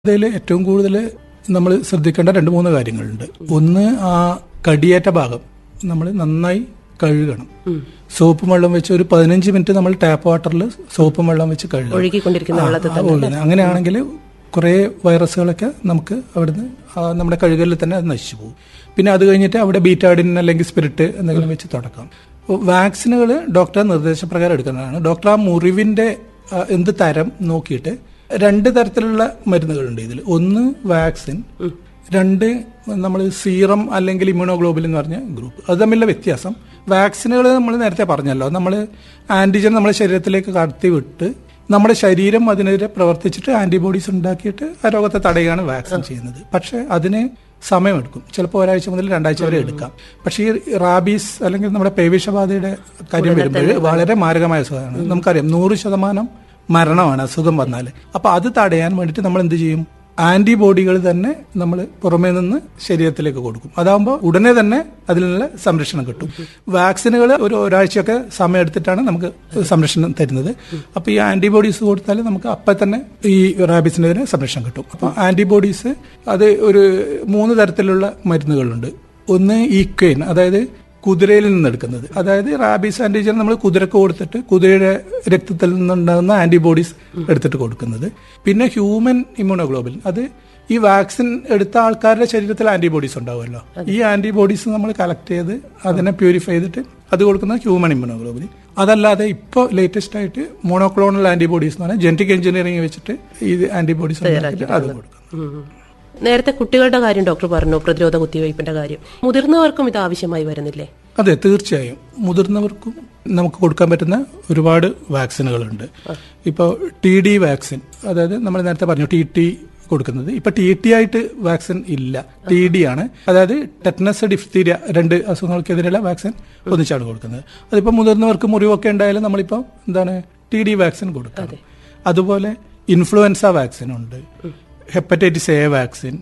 അതിൽ ഏറ്റവും കൂടുതൽ നമ്മൾ ശ്രദ്ധിക്കേണ്ട രണ്ട് മൂന്ന് കാര്യങ്ങളുണ്ട് ഒന്ന് ആ കടിയേറ്റ ഭാഗം നമ്മൾ നന്നായി കഴുകണം സോപ്പും വെള്ളം വെച്ച് ഒരു പതിനഞ്ച് മിനിറ്റ് നമ്മൾ ടാപ്പ് വാട്ടറിൽ സോപ്പും വെള്ളം വെച്ച് കഴുകണം ഒഴുകിക്കൊണ്ടിരിക്കുന്ന വെള്ളത്തിൽ ആ, ഒഴുകുന്നത്. അങ്ങനെയാണെങ്കിൽ കുറേ വൈറസുകളൊക്കെ നമുക്ക് അവിടുന്ന് ആ നമ്മുടെ കഴുകലിൽ തന്നെ അത് നശിച്ചു പോകും പിന്നെ അത് കഴിഞ്ഞിട്ട് അവിടെ ബീറ്റാഡിൻ അല്ലെങ്കിൽ സ്പിരിറ്റ് എന്തെങ്കിലും വെച്ച് തുടക്കാം വാക്സിനുകൾ ഡോക്ടർ നിർദ്ദേശപ്രകാരം എടുക്കുന്നതാണ് ഡോക്ടർ ആ മുറിവിന്റെ ആ, എന്ത് തരം നോക്കിയിട്ട് രണ്ട് തരത്തിലുള്ള മരുന്നുകളുണ്ട് ഇതിൽ ഒന്ന് വാക്സിൻ രണ്ട് നമ്മൾ സീറം അല്ലെങ്കിൽ ഇമ്മ്യൂണോഗ്ലോബിൻ എന്ന് പറഞ്ഞ ഗ്രൂപ്പ് അത് തമ്മിലുള്ള വ്യത്യാസം വാക്സിനുകൾ നമ്മൾ നേരത്തെ പറഞ്ഞല്ലോ നമ്മൾ ആന്റിജൻ നമ്മുടെ ശരീരത്തിലേക്ക് കടത്തി വിട്ട് നമ്മുടെ ശരീരം അതിനെതിരെ പ്രവർത്തിച്ചിട്ട് ആന്റിബോഡീസ് ഉണ്ടാക്കിയിട്ട് ആ രോഗത്തെ തടയുകയാണ് വാക്സിൻ ചെയ്യുന്നത് പക്ഷെ അതിന് സമയമെടുക്കും ചിലപ്പോൾ ഒരാഴ്ച മുതൽ രണ്ടാഴ്ച വരെ എടുക്കാം പക്ഷേ ഈ റാബീസ് അല്ലെങ്കിൽ നമ്മുടെ പേവിഷബാധയുടെ കാര്യം വരുമ്പോൾ വളരെ മാരകമായ അസുഖമാണ് നമുക്കറിയാം നൂറ് ശതമാനം മരണമാണ് അസുഖം വന്നാൽ അപ്പൊ അത് തടയാൻ വേണ്ടിയിട്ട് നമ്മൾ എന്ത് ചെയ്യും ആന്റിബോഡികൾ തന്നെ നമ്മൾ പുറമേ നിന്ന് ശരീരത്തിലേക്ക് കൊടുക്കും അതാകുമ്പോൾ ഉടനെ തന്നെ അതിൽ നിന്ന് സംരക്ഷണം കിട്ടും വാക്സിനുകൾ ഒരു ഒരാഴ്ചയൊക്കെ സമയം എടുത്തിട്ടാണ് നമുക്ക് സംരക്ഷണം തരുന്നത് അപ്പൊ ഈ ആന്റിബോഡീസ് കൊടുത്താൽ നമുക്ക് അപ്പം തന്നെ ഈ റാബിസിനെതിരെ സംരക്ഷണം കിട്ടും അപ്പൊ ആന്റിബോഡീസ് അത് ഒരു മൂന്ന് തരത്തിലുള്ള മരുന്നുകളുണ്ട് ഒന്ന് ഈക്വൈൻ അതായത് കുതിരയിൽ നിന്ന് എടുക്കുന്നത് അതായത് റാബീസ് ആന്റിജൻ നമ്മൾ കുതിരക്ക് കൊടുത്തിട്ട് കുതിരയുടെ രക്തത്തിൽ നിന്നുണ്ടാകുന്ന ആന്റിബോഡീസ് എടുത്തിട്ട് കൊടുക്കുന്നത് പിന്നെ ഹ്യൂമൻ ഇമ്മ്യൂണോഗ്ലോബിൻ അത് ഈ വാക്സിൻ എടുത്ത ആൾക്കാരുടെ ശരീരത്തിൽ ആന്റിബോഡീസ് ഉണ്ടാവുമല്ലോ ഈ ആന്റിബോഡീസ് നമ്മൾ കളക്ട് ചെയ്ത് അതിനെ പ്യൂരിഫൈ ചെയ്തിട്ട് അത് കൊടുക്കുന്ന ഹ്യൂമൻ ഇമ്മ്യൂണോഗ്ലോബിൻ അതല്ലാതെ ഇപ്പോൾ ലേറ്റസ്റ്റ് ആയിട്ട് മോണോക്ലോണൽ ആന്റിബോഡീസ് എന്ന് പറഞ്ഞാൽ ജനറ്റിക് എഞ്ചിനീയറിംഗ് വെച്ചിട്ട് ഈ ആന്റിബോഡീസ് അത് കൊടുക്കും ഉം. നേരത്തെ കുട്ടികളുടെ കാര്യം ഡോക്ടർ പറഞ്ഞു പ്രതിരോധ കുത്തിവയ്പ്പിന്റെ കാര്യം മുതിർന്നവർക്കും ഇത് ആവശ്യമായി വരുന്നില്ലേ അതെ തീർച്ചയായും മുതിർന്നവർക്കും നമുക്ക് കൊടുക്കാൻ പറ്റുന്ന ഒരുപാട് വാക്സിനുകളുണ്ട് ഇപ്പോൾ ടി ഡി വാക്സിൻ അതായത് നമ്മൾ നേരത്തെ പറഞ്ഞു ടി ടി കൊടുക്കുന്നത് ഇപ്പൊ ടി ടി ആയിട്ട് വാക്സിൻ ഇല്ല ടി ഡി ആണ് അതായത് ടെറ്റനസ് ഡിഫ്തീരിയ രണ്ട് അസുഖങ്ങൾക്കെതിരെയുള്ള വാക്സിൻ ഒന്നിച്ചാണ് കൊടുക്കുന്നത് അതിപ്പോൾ മുതിർന്നവർക്ക് മുറിവൊക്കെ ഉണ്ടായാലും നമ്മളിപ്പോൾ എന്താണ് ടി ഡി വാക്സിൻ കൊടുക്കണം അതുപോലെ ഇൻഫ്ലുവൻസ വാക്സിൻ ഉണ്ട് hepatitis A vaccine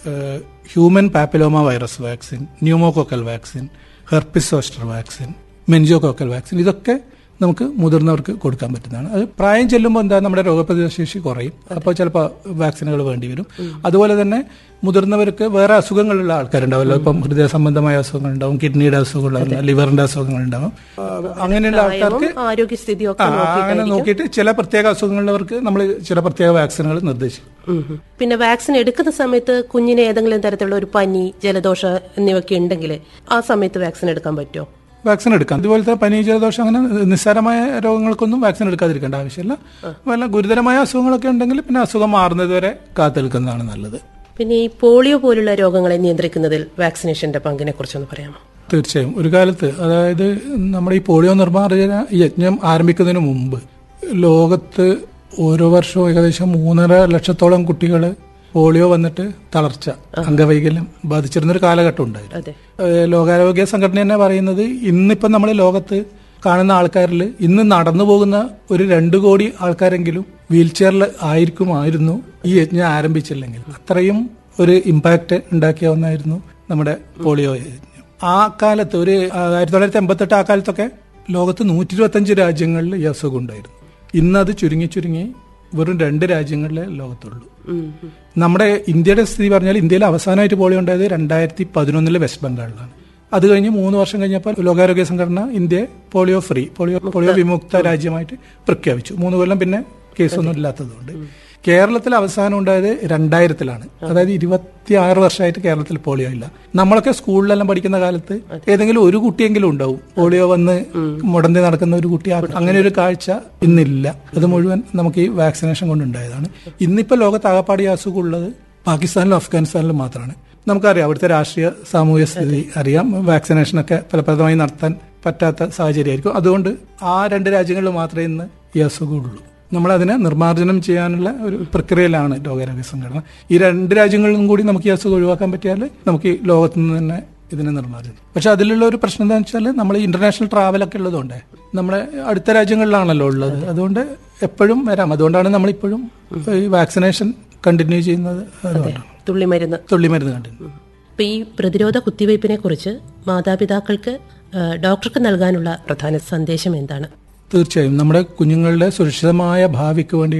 human papilloma virus vaccine pneumococcal vaccine herpes zoster vaccine meningococcal vaccine ഇതൊക്കെ നമുക്ക് മുതിർന്നവർക്ക് കൊടുക്കാൻ പറ്റുന്നതാണ് അത് പ്രായം ചെല്ലുമ്പോൾ എന്താ നമ്മുടെ രോഗപ്രതിരോധ ശേഷി കുറയും അപ്പോൾ ചിലപ്പോൾ വാക്സിനുകൾ വേണ്ടി വരും അതുപോലെ തന്നെ മുതിർന്നവർക്ക് വേറെ അസുഖങ്ങളുള്ള ആൾക്കാരുണ്ടാവുമല്ലോ ഇപ്പം ഹൃദയ സംബന്ധമായ അസുഖങ്ങൾ ഉണ്ടാവും കിഡ്നിയുടെ അസുഖങ്ങളുണ്ടാവും ലിവറിന്റെ അസുഖങ്ങൾ ഉണ്ടാവും അങ്ങനെയുള്ള ആൾക്കാർക്ക് ആരോഗ്യസ്ഥിതിയൊക്കെ ആ, അങ്ങനെ നോക്കിയിട്ട് ചില പ്രത്യേക അസുഖങ്ങളുള്ളവർക്ക് നമ്മൾ ചില പ്രത്യേക വാക്സിനുകൾ നിർദ്ദേശിക്കും ഉം ഉം. പിന്നെ വാക്സിൻ എടുക്കുന്ന സമയത്ത് കുഞ്ഞിന് ഏതെങ്കിലും തരത്തിലുള്ള ഒരു പനി ജലദോഷം എന്നിവയൊക്കെ ഉണ്ടെങ്കിൽ ആ സമയത്ത് വാക്സിൻ എടുക്കാൻ പറ്റുമോ വാക്സിൻ എടുക്കാം അതുപോലത്തെ പനി ജലദോഷം അങ്ങനെ നിസ്സാരമായ രോഗങ്ങൾക്കൊന്നും വാക്സിൻ എടുക്കാതിരിക്കേണ്ട ആവശ്യമില്ല വല്ല ഗുരുതരമായ അസുഖങ്ങളൊക്കെ ഉണ്ടെങ്കിൽ പിന്നെ അസുഖം മാറുന്നത് വരെ കാത്തു നിൽക്കുന്നതാണ് നല്ലത് പിന്നെ ഈ പോളിയോ പോലുള്ള രോഗങ്ങളെ നിയന്ത്രിക്കുന്നതിൽ വാക്സിനേഷന്റെ പങ്കിനെ കുറിച്ചൊന്ന് പറയാമോ തീർച്ചയായും ഒരു കാലത്ത് അതായത് നമ്മുടെ ഈ പോളിയോ നിർമ്മാർജ്ജന യജ്ഞം ആരംഭിക്കുന്നതിന് മുമ്പ് ലോകത്ത് ഓരോ വർഷവും ഏകദേശം മൂന്നര ലക്ഷത്തോളം കുട്ടികൾ പോളിയോ വന്നിട്ട് തളർച്ച അംഗവൈകല്യം ബാധിച്ചിരുന്ന ഒരു കാലഘട്ടം ഉണ്ടായിരുന്നു അതെ ഏഹ് ലോകാരോഗ്യ സംഘടന തന്നെ പറയുന്നത് ഇന്നിപ്പം നമ്മൾ ലോകത്ത് കാണുന്ന ആൾക്കാരിൽ ഇന്ന് നടന്നു പോകുന്ന ഒരു രണ്ടു കോടി ആൾക്കാരെങ്കിലും വീൽ ചെയറിൽ ആയിരിക്കുമായിരുന്നു ഈ യജ്ഞം ആരംഭിച്ചില്ലെങ്കിൽ അത്രയും ഒരു ഇമ്പാക്ട് ഉണ്ടാക്കിയ ഒന്നായിരുന്നു നമ്മുടെ പോളിയോ യജ്ഞം ആ കാലത്ത് ഒരു ആയിരത്തി തൊള്ളായിരത്തി എൺപത്തെട്ട് ആ കാലത്തൊക്കെ ലോകത്ത് നൂറ്റി ഇരുപത്തഞ്ച് രാജ്യങ്ങളിൽ ഈ അസുഖം ഉണ്ടായിരുന്നു ഇന്നത് ചുരുങ്ങി ചുരുങ്ങി വെറും രണ്ട് രാജ്യങ്ങളിലെ ലോകത്തുള്ളൂ ഉം ഉം. നമ്മുടെ ഇന്ത്യയുടെ സ്ഥിതി പറഞ്ഞാൽ ഇന്ത്യയിൽ അവസാനമായിട്ട് പോളിയോ ഉണ്ടായത് രണ്ടായിരത്തി പതിനൊന്നിലെ വെസ്റ്റ് ബംഗാളിലാണ് അത് കഴിഞ്ഞ് മൂന്ന് വർഷം കഴിഞ്ഞപ്പോൾ ലോകാരോഗ്യ സംഘടന ഇന്ത്യയെ പോളിയോ ഫ്രീ പോളിയോ പോളിയോ വിമുക്ത രാജ്യമായിട്ട് പ്രഖ്യാപിച്ചു മൂന്ന് കൊല്ലം പിന്നെ കേസൊന്നും ഇല്ലാത്തതുകൊണ്ട് കേരളത്തിൽ അവസാനം ഉണ്ടായത് രണ്ടായിരത്തിലാണ് അതായത് ഇരുപത്തി ആറ് വർഷമായിട്ട് കേരളത്തിൽ പോളിയോ ഇല്ല നമ്മളൊക്കെ സ്കൂളിലെല്ലാം പഠിക്കുന്ന കാലത്ത് ഏതെങ്കിലും ഒരു കുട്ടിയെങ്കിലും ഉണ്ടാവും പോളിയോ വന്ന് മുടന്തി നടക്കുന്ന ഒരു കുട്ടി ആ- അങ്ങനെ ഒരു കാഴ്ച ഇന്നില്ല അത് മുഴുവൻ നമുക്ക് ഈ വാക്സിനേഷൻ കൊണ്ടുണ്ടായതാണ് ഇന്നിപ്പോ ലോകത്താകപ്പാടി അസുഖം ഉള്ളത് പാകിസ്ഥാനിലും അഫ്ഗാനിസ്ഥാനിലും മാത്രമാണ് നമുക്കറിയാം അവിടുത്തെ രാഷ്ട്രീയ സാമൂഹ്യ സ്ഥിതി അറിയാം വാക്സിനേഷനൊക്കെ ഫലപ്രദമായി നടത്താൻ പറ്റാത്ത സാഹചര്യമായിരിക്കും അതുകൊണ്ട് ആ രണ്ട് രാജ്യങ്ങളിൽ മാത്രമേ ഇന്ന് ഈ അസുഖമുള്ളൂ നമ്മൾ അതിനെ നിർമ്മാർജ്ജനം ചെയ്യാനുള്ള ഒരു പ്രക്രിയയിലാണ് ലോകാരോഗ്യ സംഘടന ഈ രണ്ട് രാജ്യങ്ങളിലും കൂടി നമുക്ക് ഈ അസുഖം ഒഴിവാക്കാൻ പറ്റിയാൽ നമുക്ക് ഈ ലോകത്ത് നിന്ന് തന്നെ ഇതിനെ നിർമ്മാർജ്ജനം പക്ഷെ അതിലുള്ള ഒരു പ്രശ്നം എന്താണെന്ന് വെച്ചാൽ നമ്മൾ ഇന്റർനാഷണൽ ട്രാവലൊക്കെ ഉള്ളതുകൊണ്ട് നമ്മുടെ അടുത്ത രാജ്യങ്ങളിലാണല്ലോ ഉള്ളത് അതുകൊണ്ട് എപ്പോഴും വരാം അതുകൊണ്ടാണ് നമ്മളിപ്പോഴും ഈ വാക്സിനേഷൻ കണ്ടിന്യൂ ചെയ്യുന്നത് അതുകൊണ്ടാണ് തുള്ളിമരുന്ന് തുള്ളിമരുന്ന് കണ്ടിന്യൂ ഇപ്പൊ ഈ പ്രതിരോധ കുത്തിവയ്പ്പിനെ കുറിച്ച് മാതാപിതാക്കൾക്ക് ആ, ഡോക്ടർക്ക് നൽകാനുള്ള പ്രധാന സന്ദേശം എന്താണ് തീർച്ചയായും നമ്മുടെ കുഞ്ഞുങ്ങളുടെ സുരക്ഷിതമായ ഭാവിക്ക് വേണ്ടിയിട്ട്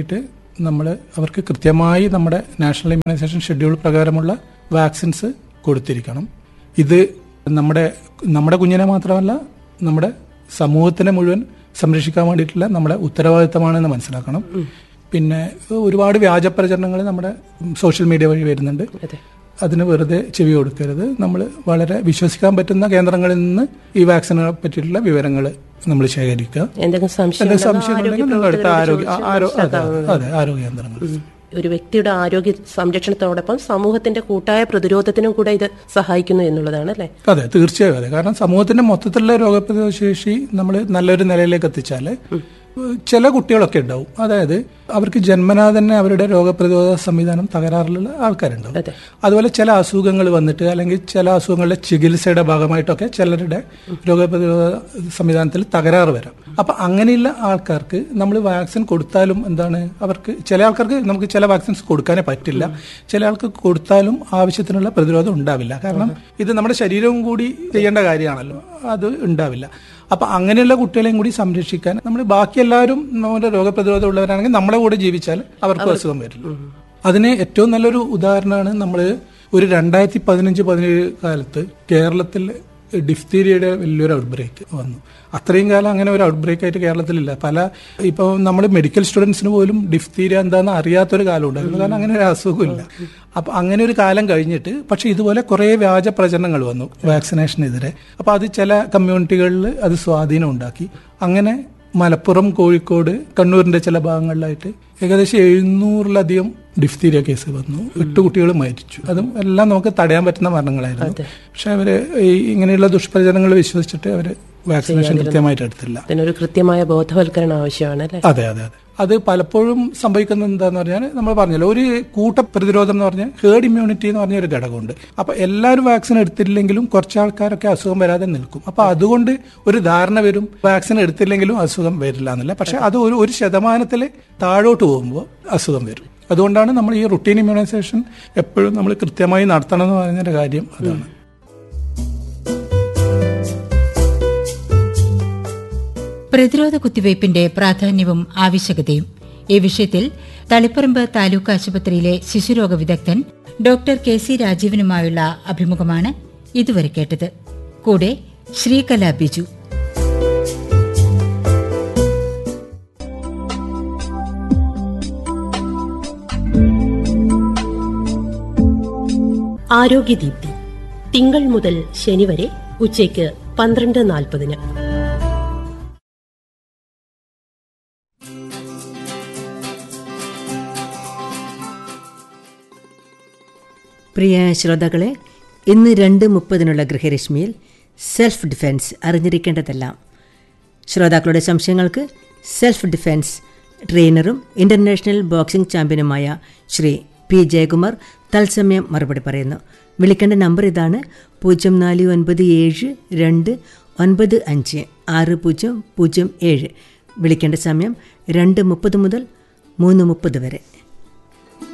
നമ്മൾ അവർക്ക് കൃത്യമായി നമ്മുടെ നാഷണൽ ഇമ്മ്യൂണൈസേഷൻ ഷെഡ്യൂൾ പ്രകാരമുള്ള വാക്സിൻസ് കൊടുത്തിരിക്കണം ഇത് നമ്മുടെ നമ്മുടെ കുഞ്ഞിനെ മാത്രമല്ല നമ്മുടെ സമൂഹത്തിനെ മുഴുവൻ സംരക്ഷിക്കാൻ വേണ്ടിയിട്ടുള്ള നമ്മുടെ ഉത്തരവാദിത്തമാണെന്ന് മനസ്സിലാക്കണം പിന്നെ ഒരുപാട് വ്യാജ പ്രചരണങ്ങൾ നമ്മുടെ സോഷ്യൽ മീഡിയ വഴി വരുന്നുണ്ട് അതെ അതിന് വെറുതെ ചെവി കൊടുക്കരുത് നമ്മൾ വളരെ വിശ്വസിക്കാൻ പറ്റുന്ന കേന്ദ്രങ്ങളിൽ നിന്ന് ഈ വാക്സിനെ പറ്റിയിട്ടുള്ള വിവരങ്ങൾ നമ്മൾ ശേഖരിക്കുക എന്തെങ്കിലും സംശയം എന്തെങ്കിലും ഉണ്ടെങ്കിൽ സംശയം ആരോഗ്യ ഉണ്ടെങ്കിൽ നിങ്ങൾ അടുത്ത ആരോഗ്യ പ്രവർത്തകരോട് ആരോ ചോദിച്ച് അതെ മനസ്സിലാക്കാവുന്നതാണ്. അതെ ആരോഗ്യ കേന്ദ്രങ്ങൾ ഒരു വ്യക്തിയുടെ ആരോഗ്യ സംരക്ഷണത്തോടൊപ്പം സമൂഹത്തിന്റെ കൂട്ടായ പ്രതിരോധത്തിനും കൂടെ ഇത് സഹായിക്കുന്നു എന്നുള്ളതാണ് അല്ലെ അതെ തീർച്ചയായും അതെ കാരണം സമൂഹത്തിന്റെ മൊത്തത്തിലുള്ള രോഗപ്രതിരോധ ശേഷി നമ്മൾ നല്ലൊരു നിലയിലേക്ക് എത്തിച്ചാൽ ചില കുട്ടികളൊക്കെ ഉണ്ടാവും അതായത് അവർക്ക് ജന്മനാ തന്നെ അവരുടെ രോഗപ്രതിരോധ സംവിധാനം തകരാറിലുള്ള ആൾക്കാരുണ്ടാവും അതെ അതുപോലെ ചില അസുഖങ്ങൾ വന്നിട്ട് അല്ലെങ്കിൽ ചില അസുഖങ്ങളുടെ ചികിത്സയുടെ ഭാഗമായിട്ടൊക്കെ ചിലരുടെ രോഗപ്രതിരോധ സംവിധാനത്തിൽ തകരാറ് വരാം അപ്പൊ അങ്ങനെയുള്ള ആൾക്കാർക്ക് നമ്മൾ വാക്സിൻ കൊടുത്താലും എന്താണ് അവർക്ക് ചില ആൾക്കാർക്ക് നമുക്ക് ചില വാക്സിൻസ് കൊടുക്കാനേ പറ്റില്ല ചില ആൾക്ക് കൊടുത്താലും ആവശ്യത്തിനുള്ള പ്രതിരോധം ഉണ്ടാവില്ല കാരണം ഇത് നമ്മുടെ ശരീരവും കൂടി ചെയ്യേണ്ട കാര്യമാണല്ലോ അത് ഉണ്ടാവില്ല അപ്പൊ അങ്ങനെയുള്ള കുട്ടികളെയും കൂടി സംരക്ഷിക്കാൻ നമ്മൾ ബാക്കി എല്ലാവരും നമ്മുടെ രോഗപ്രതിരോധം ഉള്ളവരാണെങ്കിൽ നമ്മളെ കൂടെ ജീവിച്ചാൽ അവർക്കും അസുഖം വരില്ല അതിന് ഏറ്റവും നല്ലൊരു ഉദാഹരണമാണ് നമ്മൾ ഒരു രണ്ടായിരത്തി പതിനഞ്ച് പതിനേഴ് കാലത്ത് കേരളത്തിൽ ഡിഫ്തീരിയയുടെ വലിയൊരു ഔട്ട്ബ്രേക്ക് വന്നു അത്രയും കാലം അങ്ങനെ ഒരു ഔട്ട്ബ്രേക്ക് ആയിട്ട് കേരളത്തിലില്ല പല ഇപ്പോൾ നമ്മൾ മെഡിക്കൽ സ്റ്റുഡൻസിന് പോലും ഡിഫ്തീരിയ എന്താണെന്ന് അറിയാത്തൊരു കാലം ഉണ്ടായിരുന്നു കാരണം അങ്ങനെ ഒരു അസുഖമില്ല അപ്പൊ അങ്ങനെ ഒരു കാലം കഴിഞ്ഞിട്ട് പക്ഷെ ഇതുപോലെ കുറെ വ്യാജ പ്രചരണങ്ങൾ വന്നു വാക്സിനേഷനെതിരെ അപ്പൊ അത് ചില കമ്മ്യൂണിറ്റികളിൽ അത് സ്വാധീനം ഉണ്ടാക്കി അങ്ങനെ മലപ്പുറം കോഴിക്കോട് കണ്ണൂരിന്റെ ചില ഭാഗങ്ങളിലായിട്ട് ഏകദേശം എഴുന്നൂറിലധികം ഡിഫ്തീരിയ കേസ് വന്നു എട്ട് കുട്ടികൾ മരിച്ചു അതും എല്ലാം നമുക്ക് തടയാൻ പറ്റുന്ന മരണങ്ങളായിരുന്നു പക്ഷെ അവര് ഈ ഇങ്ങനെയുള്ള ദുഷ്പ്രചരണങ്ങൾ വിശ്വസിച്ചിട്ട് അവര് വാക്സിനേഷൻ കൃത്യമായിട്ട് എടുത്തില്ല അതിനൊരു കൃത്യമായ ബോധവൽക്കരണം ആവശ്യമാണ് അല്ലെ അതെ അതെ അതെ അത് പലപ്പോഴും സംഭവിക്കുന്നത് എന്താന്ന് പറഞ്ഞാൽ നമ്മൾ പറഞ്ഞല്ലോ ഒരു കൂട്ട പ്രതിരോധം എന്ന് പറഞ്ഞാൽ ഹേർഡ് ഇമ്മ്യൂണിറ്റി എന്ന് പറഞ്ഞ ഒരു ഘടകമുണ്ട് അപ്പൊ എല്ലാവരും വാക്സിൻ എടുത്തില്ലെങ്കിലും കുറച്ച് ആൾക്കാരൊക്കെ അസുഖം വരാതെ നിൽക്കും അപ്പൊ അതുകൊണ്ട് ഒരു ധാരണ വരും വാക്സിൻ എടുത്തില്ലെങ്കിലും അസുഖം വരില്ല എന്നല്ല പക്ഷെ അത് ഒരു ഒരു ശതമാനത്തിൽ താഴോട്ട് പോകുമ്പോൾ അസുഖം വരും അതുകൊണ്ടാണ് നമ്മൾ ഈ റുട്ടീൻ ഇമ്മ്യൂണൈസേഷൻ എപ്പോഴും നമ്മൾ കൃത്യമായി നടത്തണം എന്ന് പറഞ്ഞൊരു കാര്യം അതാണ് പ്രതിരോധ കുത്തിവയ്പിന്റെ പ്രാധാന്യവും ആവശ്യകതയും ഈ വിഷയത്തിൽ തളിപ്പറമ്പ് താലൂക്ക് ആശുപത്രിയിലെ ശിശുരോഗ വിദഗ്ധൻ ഡോക്ടർ കെ സി രാജീവനുമായുള്ള അഭിമുഖമാണ് ഇതുവരെ കേട്ടത് കൂടെ ശ്രീകല ബിജു ആരോഗ്യദീപ്തി തിങ്കൾ മുതൽ ശനി വരെ ഉച്ചയ്ക്ക് പന്ത്രണ്ട് നാൽപ്പതിന് പ്രിയ ശ്രോതാക്കളെ ഇന്ന് രണ്ട് മുപ്പതിനുള്ള ഗൃഹരശ്മിയിൽ സെൽഫ് ഡിഫെൻസ് അറിഞ്ഞിരിക്കേണ്ടതെല്ലാം ശ്രോതാക്കളുടെ സംശയങ്ങൾക്ക് സെൽഫ് ഡിഫെൻസ് ട്രെയിനറും ഇന്റർനാഷണൽ ബോക്സിംഗ് ചാമ്പ്യനുമായ ശ്രീ പി ജയകുമാർ തത്സമയം മറുപടി പറയുന്നു വിളിക്കേണ്ട നമ്പർ ഇതാണ് പൂജ്യം നാല് ഒൻപത് ഏഴ് രണ്ട് ഒൻപത് അഞ്ച് ആറ് പൂജ്യം പൂജ്യം ഏഴ് വിളിക്കേണ്ട സമയം രണ്ട് മുപ്പത് മുതൽ മൂന്ന് മുപ്പത് വരെ